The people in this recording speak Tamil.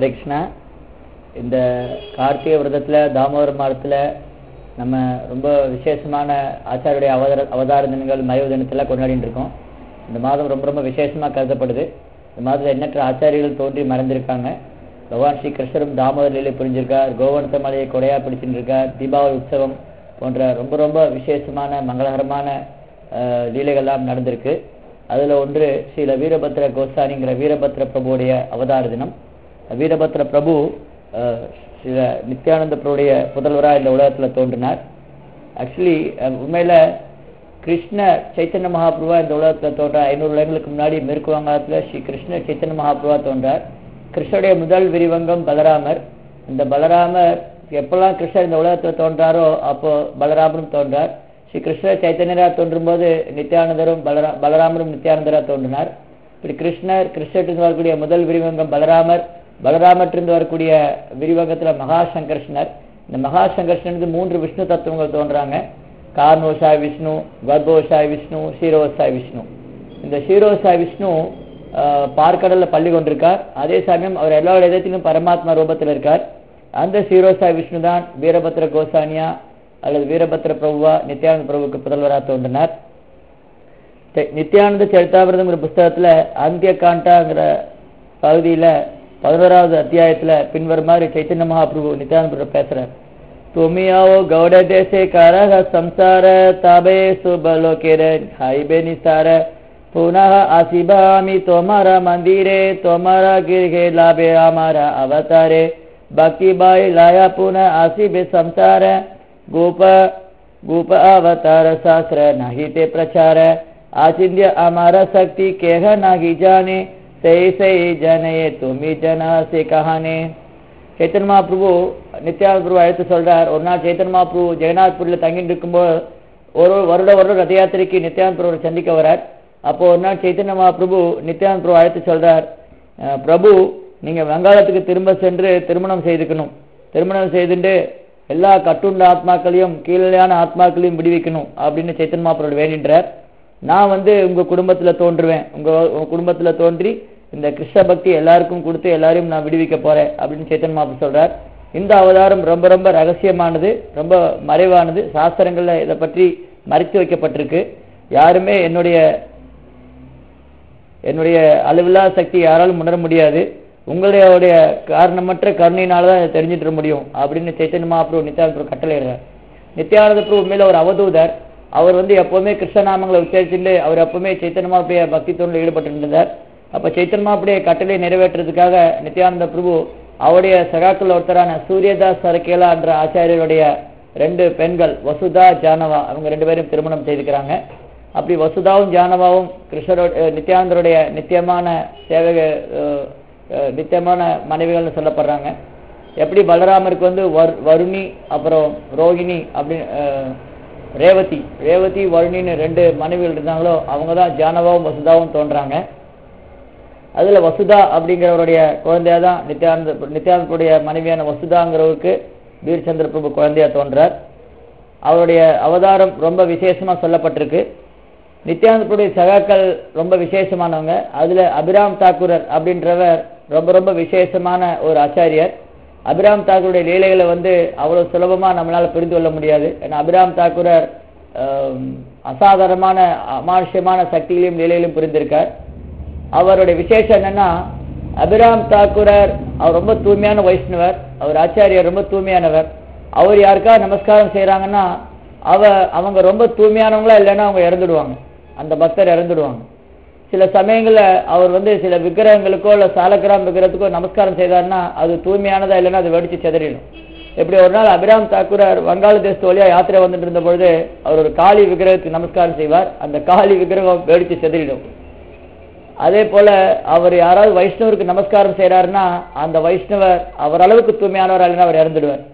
ஹரே கிருஷ்ணா இந்த கார்த்திகை விரதத்துல தாமோதர மாதத்துல நம்ம ரொம்ப விசேஷமான ஆச்சாரியுடைய அவதார அவதார தினங்கள் மறைவு தினத்தெல்லாம் கொண்டாடிட்டு இருக்கோம் இந்த மாதம் ரொம்ப ரொம்ப விசேஷமா கருதப்படுது இந்த மாதத்துல எண்ணற்ற ஆச்சாரியர்கள் தோன்றி மறைந்திருக்காங்க பகவான் ஸ்ரீ கிருஷ்ணரும் தாமோதர லீலை புரிஞ்சிருக்கார் கோவர்த்த மலையை கொடையா பிடிச்சிட்டு இருக்கார் தீபாவளி உற்சவம் போன்ற ரொம்ப ரொம்ப விசேஷமான மங்களகரமான அஹ், லீலைகள்லாம் நடந்திருக்கு அதுல ஒன்று ஸ்ரீல வீரபத்ர கோசானிங்கிற வீரபத்ர பிரபுவுடைய அவதார தினம் வீரபத்ர பிரபு அஹ், ஸ்ரீல நித்யானந்த பிரபுடைய புதல்வராக இந்த உலகத்துல தோன்றினார் ஆக்சுவலி உண்மையில கிருஷ்ண சைத்தன்ய மகாபிரபா இந்த உலகத்துல தோன்ற ஐநூறு வருடங்களுக்கு முன்னாடி மேற்கு வங்காளத்துல ஸ்ரீ கிருஷ்ண சைத்தன்ய மகாபிரபா தோன்றார் கிருஷ்ணருடைய முதல் விரிவங்கம் பலராமர் இந்த பலராமர் எப்பெல்லாம் கிருஷ்ணர் இந்த உலகத்துல தோன்றாரோ அப்போ பலராமரும் தோன்றார் ஸ்ரீ கிருஷ்ணர் சைத்தன்யரா தோன்றும் போது நித்யானந்தரும் பலரா பலராமரும் நித்யானந்தரா தோன்றினார் இப்படி கிருஷ்ணர் கிருஷ்ணத்திலிருந்து வரக்கூடிய முதல் விரிவங்கம் பலராமர் பலராமற்றிலிருந்து வரக்கூடிய விரிவங்கத்துல மகா சங்கர்ஷ்ணர் இந்த மகா சங்கர்ஷ்ணனுக்கு மூன்று விஷ்ணு தத்துவங்கள் தோன்றாங்க கார்னோசாய் விஷ்ணு கர்ப்போசாய் விஷ்ணு சீரோசாய் விஷ்ணு இந்த சீரோசாய் விஷ்ணு ஆஹ், பார்க்கடல்ல பள்ளி கொண்டிருக்கார் அதே சமயம் அவர் எல்லா இடத்திலும் பரமாத்மா ரூபத்தில் இருக்கார் அந்த சீரோசாய் விஷ்ணு தான் வீரபத்ர கோசானியா அல்லது வீரபத்ர பிரபுவா நித்யானந்த பிரபுவுக்கு புதல்வராக தோன்றினார் தெ- நித்யானந்த சரிதாமிரதங்கிற புஸ்தகத்துல அந்திய காண்டாங்கிற பகுதியில பதினோராவது அத்தியாயத்துல பின்வருமாறு சைத்தன்ய மகாபிரபு நித்யானந்த பிரபு பேசுறார் துமியாவோ கௌட தேசே காரக சம்சார தாபே சுபலோகேர ஹைபே நிசார புனः ஆசிபாமி தோமாரா மந்திரே தோமாரா கிரிகே லாபே ஆமாரா அவதாரே பக்தி பாய் லாயா புன ஆசிபே சம்சார गोप गोप अवतार शास्त्र नाही ते प्रचार आचिंद्य अमारा शक्ति केह नाही जाने सही सही जने तुमी जना से कहाने சேத்தன் மகாபிரபு நித்யானந்த பிரபு அழைத்து சொல்றார் ஒரு நாள் சேத்தன் மகாபிரபு ஜெகநாத்பூர்ல தங்கிட்டு இருக்கும்போது ஒரு வருட வருடம் ரத யாத்திரைக்கு நித்யானந்த பிரபு சந்திக்க வரார் அப்போ ஒரு நாள் சைத்தன்ய மகாபிரபு நித்யானந்த பிரபு அழைத்து சொல்றார் "அஹ், பிரபு நீங்க வங்காளத்துக்கு திரும்ப சென்று திருமணம் செய்துக்கணும் திருமணம் செய்துட்டு எல்லா கட்டுண்ட ஆத்மாக்களையும் கீழேயான ஆத்மாக்களையும் விடுவிக்கணும் அப்படின்னு சைத்தன் மகாபிரபு வேண்டின்றார் நான் வந்து உங்க குடும்பத்துல தோன்றுவேன் உங்க உங்க குடும்பத்துல தோன்றி இந்த கிருஷ்ண பக்தி எல்லாருக்கும் கொடுத்து எல்லாரையும் நான் விடுவிக்க போறேன் அப்படின்னு சேத்தன் மாப்பு சொல்றார் இந்த அவதாரம் ரொம்ப ரொம்ப ரகசியமானது ரொம்ப மறைவானது சாஸ்திரங்கள்ல இதை பற்றி மறைத்து வைக்கப்பட்டிருக்கு யாருமே என்னுடைய என்னுடைய அளவில்லா சக்தி யாராலும் உணர முடியாது உங்களுடைய காரணமற்ற கருணையினால தான் இதை தெரிஞ்சுட்டு முடியும் அப்படின்னு சைத்தன்ய மகாபிரபு நித்யானந்த பிரபு கட்டளையிடுறார் நித்யானந்த பிரபு உண்மையில ஒரு அவதூதர் அவர் வந்து எப்பவுமே கிருஷ்ணநாமங்களை உச்சரிச்சுட்டு அவர் எப்பவுமே சைத்தன்ய மகாபிரிய பக்தி தொண்டில் ஈடுபட்டு இருந்தார் அப்ப சைத்தன்ய மகாபிரிய கட்டளை நிறைவேற்றுறதுக்காக நித்யானந்த பிரபு அவருடைய சகாக்கள் ஒருத்தரான சூரியதாஸ் சரகேலா என்ற ஆச்சாரியருடைய ரெண்டு பெண்கள் வசுதா ஜானவா அவங்க ரெண்டு பேரும் திருமணம் செய்துக்கிறாங்க அப்படி வசுதாவும் ஜானவாவும் கிருஷ்ணரோட அஹ் நித்யானந்தருடைய நித்தியமான சேவக அஹ், அஹ், நித்தியமான மனைவிகள்னு சொல்லப்படுறாங்க எப்படி பலராமருக்கு வந்து வர் வருணி அப்புறம் ரோகிணி அப்படி அஹ், ரேவதி ரேவதி வருணின்னு ரெண்டு மனைவிகள் இருந்தாங்களோ அவங்க தான் ஜானவாவும் வசுதாவும் தோன்றாங்க அதுல வசுதா அப்படிங்கிறவருடைய குழந்தையா தான் நித்யானந்த நித்யானந்தருடைய மனைவியான வசுதாங்கிறவருக்கு வீரச்சந்திர பிரபு குழந்தையா தோன்றார் அவருடைய அவதாரம் ரொம்ப விசேஷமா சொல்லப்பட்டிருக்கு நித்யானந்தருடைய சகாக்கள் ரொம்ப விசேஷமானவங்க அதுல அபிராம் தாக்கூரர் அப்படின்றவர் ரொம்ப ரொம்ப விசேஷமான ஒரு ஆச்சாரியர் அபிராம் தாக்கூருடைய லீலைகளை வந்து அவ்வளவு சுலபமா நம்மளால புரிந்து கொள்ள முடியாது ஏன்னா அபிராம் தாக்கூரர் ஆம், அசாதாரணமான அமானுஷ்யமான சக்திகளையும் லீலைகளையும் புரிந்திருக்கார் அவருடைய விசேஷம் என்னன்னா அபிராம் தாக்கூரர் அவர் ரொம்ப தூய்மையான வைஷ்ணவர் அவர் ஆச்சாரியர் ரொம்ப தூய்மையானவர் அவர் யாருக்கா நமஸ்காரம் செய்றாங்கன்னா அவ அவங்க ரொம்ப தூய்மையானவங்களா இல்லைன்னா அவங்க இறந்துடுவாங்க அந்த பக்தர் இறந்துடுவாங்க சில சமயங்கள்ல அவர் வந்து சில விக்கிரகங்களுக்கோ இல்ல சாலக்கிராம் விக்கிரகத்துக்கோ நமஸ்காரம் செய்தாருன்னா அது தூய்மையானதா இல்லைன்னா அது வெடிச்சு செதறிடும் இப்படி ஒரு நாள் அபிராம் தாக்கூரர் வங்காள தேசத்து வழியா யாத்திரை வந்துட்டு இருந்த பொழுது அவர் ஒரு காளி விக்கிரகத்துக்கு நமஸ்காரம் செய்வார் அந்த காளி விக்கிரகம் வெடிச்சு செதறிடும் அதே போல அவர் யாராவது வைஷ்ணவருக்கு நமஸ்காரம் செய்யறாருன்னா அந்த வைஷ்ணவர் அவர் அளவுக்கு தூய்மையானவர் அல்லனா அவர் இறந்துடுவார்